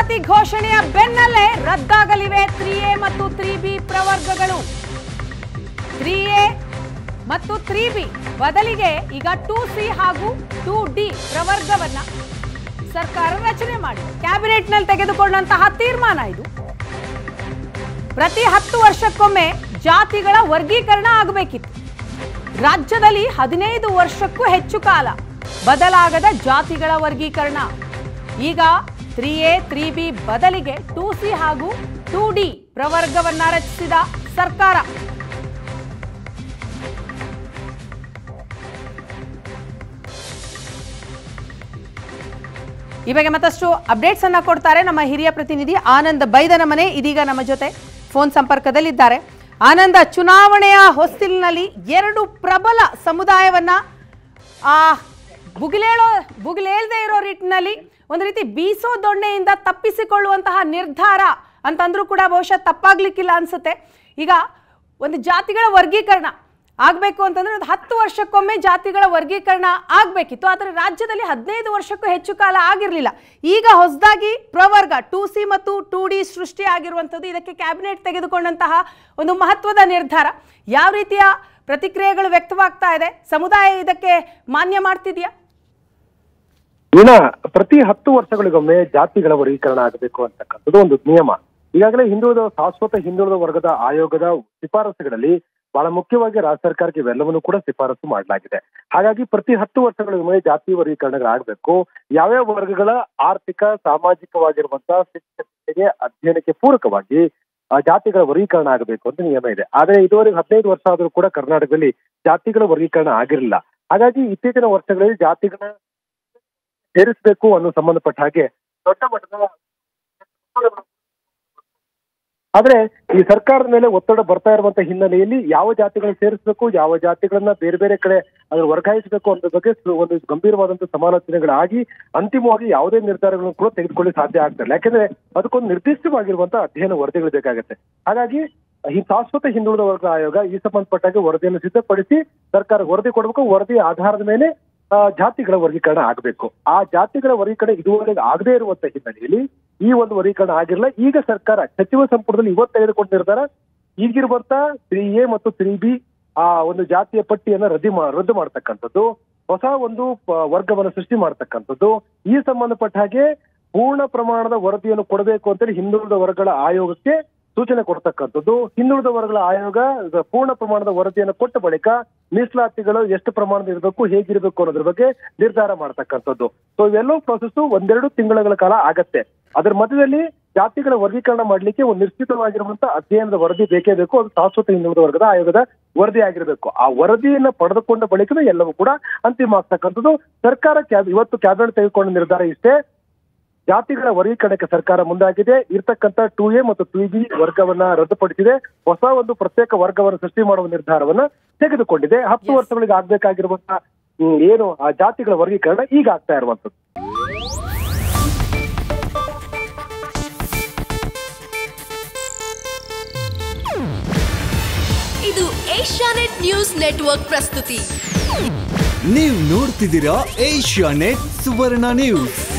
ಮೀಸಲಾತಿ ಘೋಷಣೆಯ ಬೆನ್ನಲ್ಲೇ ರದ್ದಾಗಲಿವೆ ತ್ರೀ ಎ ಮತ್ತು ತ್ರೀ ಬಿ ಪ್ರವರ್ಗಗಳು ತ್ರೀ ಎ ಮತ್ತು ತ್ರೀ ಬಿ ಬದಲಿಗೆ ಈಗ ಟೂ ಸಿ ಹಾಗೂ ಟೂ ಡಿ ಪ್ರವರ್ಗವನ್ನ ಸರ್ಕಾರ ರಚನೆ ಮಾಡಿದೆ ಕ್ಯಾಬಿನೆಟ್ನಲ್ಲಿ ತೆಗೆದುಕೊಂಡಂತಹ ತೀರ್ಮಾನ ಇದು ಪ್ರತಿ ಹತ್ತು ವರ್ಷಕ್ಕೊಮ್ಮೆ ಜಾತಿಗಳ ವರ್ಗೀಕರಣ ಆಗಬೇಕಿತ್ತು ರಾಜ್ಯದಲ್ಲಿ ಹದಿನೈದು ವರ್ಷಕ್ಕೂ ಹೆಚ್ಚು ಕಾಲ ಬದಲಾಗದ ಜಾತಿಗಳ ವರ್ಗೀಕರಣ ಈಗ ತ್ರೀ ಎ ತ್ರೀ ಬಿ ಬದಲಿಗೆ ಟೂ ಸಿ ಹಾಗೂ ಟೂ ಡಿ ಪ್ರವರ್ಗವನ್ನ ರಚಿಸಿದ ಸರ್ಕಾರ ಈ ಬಗ್ಗೆ ಮತ್ತಷ್ಟು ಅಪ್ಡೇಟ್ಸ್ ಅನ್ನ ಕೊಡ್ತಾರೆ ನಮ್ಮ ಹಿರಿಯ ಪ್ರತಿನಿಧಿ ಆನಂದ್ ಬೈದನ ಮನೆ ಇದೀಗ ನಮ್ಮ ಜೊತೆ ಫೋನ್ ಸಂಪರ್ಕದಲ್ಲಿದ್ದಾರೆ ಆನಂದ ಚುನಾವಣೆಯ ಹೊಸ್ತಿಲಿನಲ್ಲಿ ಎರಡು ಪ್ರಬಲ ಸಮುದಾಯವನ್ನ ಆ ಬುಗಿಲೇಳೋ ಬುಗಿಲೇಳ್ದೇ ಇರೋ ನಿಟ್ಟಿನಲ್ಲಿ ಒಂದು ರೀತಿ ಬೀಸೋ ದೊಣ್ಣೆಯಿಂದ ತಪ್ಪಿಸಿಕೊಳ್ಳುವಂತಹ ನಿರ್ಧಾರ ಅಂತಂದ್ರೂ ಕೂಡ ಬಹುಶಃ ತಪ್ಪಾಗ್ಲಿಕ್ಕಿಲ್ಲ ಅನ್ಸುತ್ತೆ ಈಗ ಒಂದು ಜಾತಿಗಳ ವರ್ಗೀಕರಣ ಆಗಬೇಕು ಅಂತಂದ್ರೆ ಒಂದು ಹತ್ತು ವರ್ಷಕ್ಕೊಮ್ಮೆ ಜಾತಿಗಳ ವರ್ಗೀಕರಣ ಆಗಬೇಕಿತ್ತು ಆದರೆ ರಾಜ್ಯದಲ್ಲಿ ಹದಿನೈದು ವರ್ಷಕ್ಕೂ ಹೆಚ್ಚು ಕಾಲ ಆಗಿರಲಿಲ್ಲ ಈಗ ಹೊಸದಾಗಿ ಪ್ರವರ್ಗ ಟೂ ಸಿ ಮತ್ತು ಟೂ ಡಿ ಸೃಷ್ಟಿ ಆಗಿರುವಂಥದ್ದು ಇದಕ್ಕೆ ಕ್ಯಾಬಿನೆಟ್ ತೆಗೆದುಕೊಂಡಂತಹ ಒಂದು ಮಹತ್ವದ ನಿರ್ಧಾರ ಯಾವ ರೀತಿಯ ಪ್ರತಿಕ್ರಿಯೆಗಳು ವ್ಯಕ್ತವಾಗ್ತಾ ಇದೆ ಸಮುದಾಯ ಇದಕ್ಕೆ ಮಾನ್ಯ ಮಾಡ್ತಿದೆಯಾ ಇನ್ನ ಪ್ರತಿ ಹತ್ತು ವರ್ಷಗಳಿಗೊಮ್ಮೆ ಜಾತಿಗಳ ವರ್ಗೀಕರಣ ಆಗಬೇಕು ಅಂತಕ್ಕಂಥದ್ದು ಒಂದು ನಿಯಮ ಈಗಾಗಲೇ ಹಿಂದುಳಿದ ಶಾಶ್ವತ ಹಿಂದುಳಿದ ವರ್ಗದ ಆಯೋಗದ ಶಿಫಾರಸುಗಳಲ್ಲಿ ಬಹಳ ಮುಖ್ಯವಾಗಿ ರಾಜ್ಯ ಸರ್ಕಾರಕ್ಕೆ ಇವೆಲ್ಲವನ್ನು ಕೂಡ ಶಿಫಾರಸು ಮಾಡಲಾಗಿದೆ ಹಾಗಾಗಿ ಪ್ರತಿ ಹತ್ತು ವರ್ಷಗಳಿಗೊಮ್ಮೆ ಜಾತಿ ವರ್ಗೀಕರಣಗಳಾಗಬೇಕು ಯಾವ್ಯಾವ ವರ್ಗಗಳ ಆರ್ಥಿಕ ಸಾಮಾಜಿಕವಾಗಿರುವಂತಹ ಶಿಕ್ಷಣಕ್ಕೆ ಅಧ್ಯಯನಕ್ಕೆ ಪೂರಕವಾಗಿ ಆ, ಜಾತಿಗಳ ವರ್ಗೀಕರಣ ಆಗಬೇಕು ಅಂತ ನಿಯಮ ಇದೆ ಆದ್ರೆ ಇದುವರೆಗೆ ಹದಿನೈದು ವರ್ಷ ಆದ್ರೂ ಕೂಡ ಕರ್ನಾಟಕದಲ್ಲಿ ಜಾತಿಗಳ ವರ್ಗೀಕರಣ ಆಗಿರಲಿಲ್ಲ ಹಾಗಾಗಿ ಇತ್ತೀಚಿನ ವರ್ಷಗಳಲ್ಲಿ ಜಾತಿಗಳ ಸೇರಿಸಬೇಕು ಅನ್ನೋ ಸಂಬಂಧಪಟ್ಟ ಹಾಗೆ ದೊಡ್ಡ ಮಟ್ಟದ ಆದ್ರೆ ಈ ಸರ್ಕಾರದ ಮೇಲೆ ಒತ್ತಡ ಬರ್ತಾ ಇರುವಂತ ಹಿನ್ನೆಲೆಯಲ್ಲಿ ಯಾವ ಜಾತಿಗಳನ್ನ ಸೇರಿಸಬೇಕು ಯಾವ ಜಾತಿಗಳನ್ನ ಬೇರೆ ಬೇರೆ ಕಡೆ ಅದ್ರ ವರ್ಗಾಯಿಸಬೇಕು ಅನ್ನೋ ಬಗ್ಗೆ ಸು- ಒಂದು ಗಂಭೀರವಾದಂತ ಸಮಾಲೋಚನೆಗಳಾಗಿ ಅಂತಿಮವಾಗಿ ಯಾವುದೇ ನಿರ್ಧಾರಗಳನ್ನು ಕೂಡ ತೆಗೆದುಕೊಳ್ಳಿ ಸಾಧ್ಯ ಆಗ್ತಿಲ್ಲ ಯಾಕಂದ್ರೆ ಅದಕ್ಕೊಂದು ನಿರ್ದಿಷ್ಟವಾಗಿರುವಂತ ಅಧ್ಯಯನ ವರದಿಗಳು ಬೇಕಾಗತ್ತೆ ಹಾಗಾಗಿ ಈ ಶಾಶ್ವತ ಹಿಂದುಳಿದ ವರ್ಗ ಆಯೋಗ ಈ ಸಂಬಂಧಪಟ್ಟಾಗ ವರದಿಯನ್ನು ಸಿದ್ಧಪಡಿಸಿ ಸರ್ಕಾರ ವರದಿ ಕೊಡಬೇಕು ವರದಿ ಆಧಾರದ ಮೇಲೆ ಆ, ಜಾತಿಗಳ ವರ್ಗೀಕರಣ ಆಗಬೇಕು ಆ ಜಾತಿಗಳ ವರ್ಗೀಕರಣ ಇದುವರೆಗೆ ಆಗದೇ ಇರುವಂತ ಹಿನ್ನೆಲೆಯಲ್ಲಿ ಈ ಒಂದು ವರ್ಗೀಕರಣ ಆಗಿರಲ್ಲ ಈಗ ಸರ್ಕಾರ ಸಚಿವ ಸಂಪುಟದಲ್ಲಿ ಇವತ್ತು ತೆಗೆದುಕೊಂಡ ನಿರ್ಧಾರ ಈಗಿರುವಂತ ತ್ರೀ ಎ ಮತ್ತು ತ್ರೀ ಬಿ ಆ ಒಂದು ಜಾತಿಯ ಪಟ್ಟಿಯನ್ನ ರದ್ದು ಮಾ ರದ್ದು ಮಾಡ್ತಕ್ಕಂಥದ್ದು ಹೊಸ ಒಂದು ಪ- ವರ್ಗವನ್ನು ಸೃಷ್ಟಿ ಮಾಡ್ತಕ್ಕಂಥದ್ದು ಈ ಸಂಬಂಧಪಟ್ಟ ಹಾಗೆ ಪೂರ್ಣ ಪ್ರಮಾಣದ ವರದಿಯನ್ನು ಕೊಡಬೇಕು ಅಂತೇಳಿ ಹಿಂದುಳಿದ ವರ್ಗಗಳ ಆಯೋಗಕ್ಕೆ ಸೂಚನೆ ಕೊಡ್ತಕ್ಕಂಥದ್ದು ಹಿಂದುಳಿದ ವರ್ಗಗಳ ಆಯೋಗ ಇದು ಪೂರ್ಣ ಪ್ರಮಾಣದ ವರದಿಯನ್ನು ಕೊಟ್ಟ ಬಳಿಕ ಮೀಸಲಾತಿಗಳು ಎಷ್ಟು ಪ್ರಮಾಣದ ಇರಬೇಕು ಹೇಗಿರಬೇಕು ಅನ್ನೋದ್ರ ಬಗ್ಗೆ ನಿರ್ಧಾರ ಮಾಡ್ತಕ್ಕಂಥದ್ದು ಸೊ ಇವೆಲ್ಲವೂ ಪ್ರೊಸೆಸ್ ಒಂದೆರಡು ತಿಂಗಳ ಕಾಲ ಆಗತ್ತೆ ಅದರ ಮಧ್ಯದಲ್ಲಿ ಜಾತಿಗಳ ವರ್ಗೀಕರಣ ಮಾಡ್ಲಿಕ್ಕೆ ಒಂದು ನಿಶ್ಚಿತವಾಗಿರುವಂತ ಅಧ್ಯಯನದ ವರದಿ ಬೇಕೇ ಬೇಕು ಅದು ಶಾಶ್ವತ ಹಿಂದುಳಿದ ವರ್ಗದ ಆಯೋಗದ ವರದಿ ಆಗಿರಬೇಕು ಆ ವರದಿಯನ್ನ ಪಡೆದುಕೊಂಡ ಬಳಿಕವೇ ಎಲ್ಲವೂ ಕೂಡ ಅಂತಿಮ ಆಗ್ತಕ್ಕಂಥದ್ದು ಸರ್ಕಾರ ಕ್ಯಾಬ್ ಇವತ್ತು ಕ್ಯಾಬಿನೆಟ್ ತೆಗೆದುಕೊಂಡ ನಿರ್ಧಾರ ಇಷ್ಟೇ ಜಾತಿಗಳ ವರ್ಗೀಕರಣಕ್ಕೆ ಸರ್ಕಾರ ಮುಂದಾಗಿದೆ ಇರ್ತಕ್ಕಂಥ ಟೂ ಎ ಮತ್ತು ಟೂ ಬಿ ವರ್ಗವನ್ನ ರದ್ದುಪಡಿಸಿದೆ ಹೊಸ ಒಂದು ಪ್ರತ್ಯೇಕ ವರ್ಗವನ್ನು ಸೃಷ್ಟಿ ಮಾಡುವ ನಿರ್ಧಾರವನ್ನ ತೆಗೆದುಕೊಂಡಿದೆ ಹತ್ತು Yes. ವರ್ಷಗಳಿಗೆ ಆಗ್ಬೇಕಾಗಿರುವಂತಹ ಹ್ಮ್, ಏನು ಆ ಜಾತಿಗಳ ವರ್ಗೀಕರಣ ಈಗ ಆಗ್ತಾ ಇರುವಂತದ್ದು ಇದು ಏಷ್ಯಾನೆಟ್ ನ್ಯೂಸ್ ನೆಟ್ವರ್ಕ್ ಪ್ರಸ್ತುತಿ ನೀವು ನೋಡ್ತಿದ್ದೀರಾ ಏಷ್ಯಾ ನೆಟ್ ಸುವರ್ಣ ನ್ಯೂಸ್